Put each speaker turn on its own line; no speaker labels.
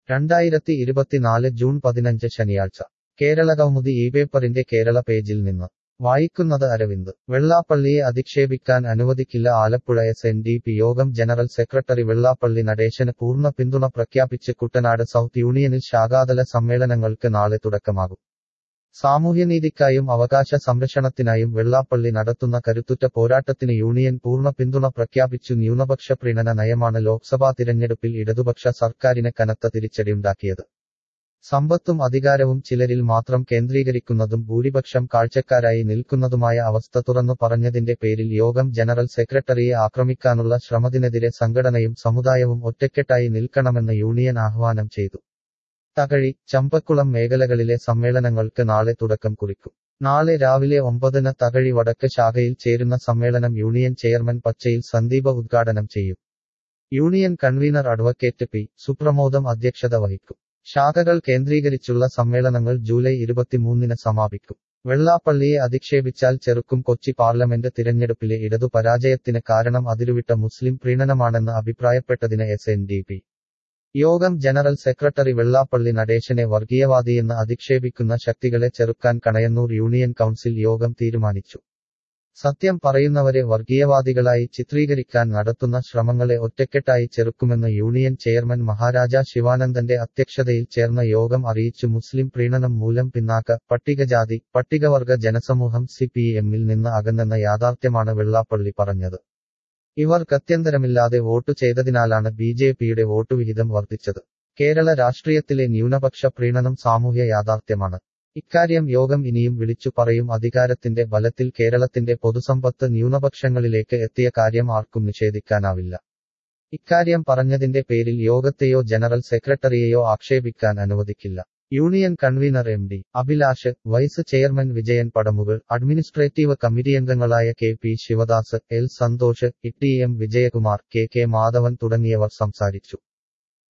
രണ്ടായിരത്തി ഇരുപത്തിനാല് ജൂൺ പതിനഞ്ച് ശനിയാഴ്ച കേരളകൗമുദി ഈ പേപ്പറിന്റെ കേരള പേജിൽ നിന്ന് വായിക്കുന്നത് അരവിന്ദ് വെള്ളാപ്പള്ളിയെ അധിക്ഷേപിക്കാൻ അനുവദിക്കില്ല Alappuzha S N D P Yogam general secretary Vellappally നടേശന് പൂർണ്ണ പിന്തുണ പ്രഖ്യാപിച്ച് കുട്ടനാട് സൗത്ത് യൂണിയനിൽ ശാഖാതല സമ്മേളനങ്ങൾക്ക് നാളെ തുടക്കമാകും സാമൂഹ്യനീതിക്കായും അവകാശ സംരക്ഷണത്തിനായും വെള്ളാപ്പള്ളി നടത്തുന്ന കരുത്തുറ്റ പോരാട്ടത്തിന് യൂണിയൻ പൂർണ്ണ പിന്തുണ പ്രഖ്യാപിച്ചു ന്യൂനപക്ഷ പ്രീണന നയമാണ് ലോക്സഭാ തിരഞ്ഞെടുപ്പിൽ ഇടതുപക്ഷ സർക്കാരിന് കനത്ത തിരിച്ചടിയുണ്ടാക്കിയത് സമ്പത്തും അധികാരവും ചിലരിൽ മാത്രം കേന്ദ്രീകരിക്കുന്നതും ഭൂരിപക്ഷം കാഴ്ചക്കാരായി നിൽക്കുന്നതുമായ അവസ്ഥ തുറന്നു പറഞ്ഞതിന്റെ പേരിൽ യോഗം ജനറൽ സെക്രട്ടറിയെ ആക്രമിക്കാനുള്ള ശ്രമത്തിനെതിരെ സംഘടനയും സമുദായവും ഒറ്റക്കെട്ടായി നിൽക്കണമെന്ന് യൂണിയൻ ആഹ്വാനം ചെയ്തു തകഴി ചമ്പക്കുളം മേഖലകളിലെ സമ്മേളനങ്ങൾക്ക് നാളെ തുടക്കം കുറിക്കും നാളെ രാവിലെ ഒമ്പതിന് തകഴി വടക്ക് ശാഖയിൽ ചേരുന്ന സമ്മേളനം യൂണിയൻ ചെയർമാൻ പച്ചയിൽ സന്ദീപ ഉദ്ഘാടനം ചെയ്യും union convener advocate P Supramodam അധ്യക്ഷത വഹിക്കും ശാഖകൾ കേന്ദ്രീകരിച്ചുള്ള സമ്മേളനങ്ങൾ ജൂലൈ ഇരുപത്തിമൂന്നിന് സമാപിക്കും വെള്ളാപ്പള്ളിയെ അധിക്ഷേപിച്ചാൽ ചെറുക്കും കൊച്ചി പാർലമെന്റ് തിരഞ്ഞെടുപ്പിലെ ഇടതു പരാജയത്തിന് കാരണം അതിരുവിട്ട മുസ്ലിം പ്രീണനമാണെന്ന് അഭിപ്രായപ്പെട്ടതിന് S N D P Yogam general secretary Vellappally നടേശനെ വർഗീയവാദിയെന്ന് അധിക്ഷേപിക്കുന്ന ശക്തികളെ ചെറുക്കാൻ കണയന്നൂർ യൂണിയൻ കൗൺസിൽ യോഗം തീരുമാനിച്ചു സത്യം പറയുന്നവരെ വർഗീയവാദികളായി ചിത്രീകരിക്കാൻ നടത്തുന്ന ശ്രമങ്ങളെ ഒറ്റക്കെട്ടായി ചെറുക്കുമെന്ന് യൂണിയൻ ചെയർമാൻ മഹാരാജ ശിവാനന്ദന്റെ അധ്യക്ഷതയിൽ ചേർന്ന യോഗം അറിയിച്ചു മുസ്ലിം പ്രീണനം മൂലം പിന്നാക്ക പട്ടികജാതി പട്ടികവർഗ ജനസമൂഹം സി പി എമ്മിൽ നിന്ന് അകന്നെന്ന യാഥാർത്ഥ്യമാണ് വെള്ളാപ്പള്ളി പറഞ്ഞത് ഇവർ ഗത്യന്തരമില്ലാതെ വോട്ടു ചെയ്തതിനാലാണ് ബി ജെ പിയുടെ വോട്ടുവിഹിതം വർദ്ധിച്ചത് കേരള രാഷ്ട്രീയത്തിലെ ന്യൂനപക്ഷ പ്രീണനം സാമൂഹ്യ യാഥാർത്ഥ്യമാണ് ഇക്കാര്യം യോഗം ഇനിയും വിളിച്ചു പറയും അധികാരത്തിന്റെ ബലത്തിൽ കേരളത്തിന്റെ പൊതുസമ്പത്ത് ന്യൂനപക്ഷങ്ങളിലേക്ക് എത്തിയ കാര്യം ആർക്കും നിഷേധിക്കാനാവില്ല ഇക്കാര്യം പറഞ്ഞതിന്റെ പേരിൽ യോഗത്തെയോ ജനറൽ സെക്രട്ടറിയെയോ ആക്ഷേപിക്കാൻ അനുവദിക്കില്ല union convener M D Abhilash vice chairman Vijayan Padamukal administrative കമ്മിറ്റിയംഗങ്ങളായ K P Sivadas L Santhosh E T M Vijayakumar K K Madhavan തുടങ്ങിയവർ സംസാരിച്ചു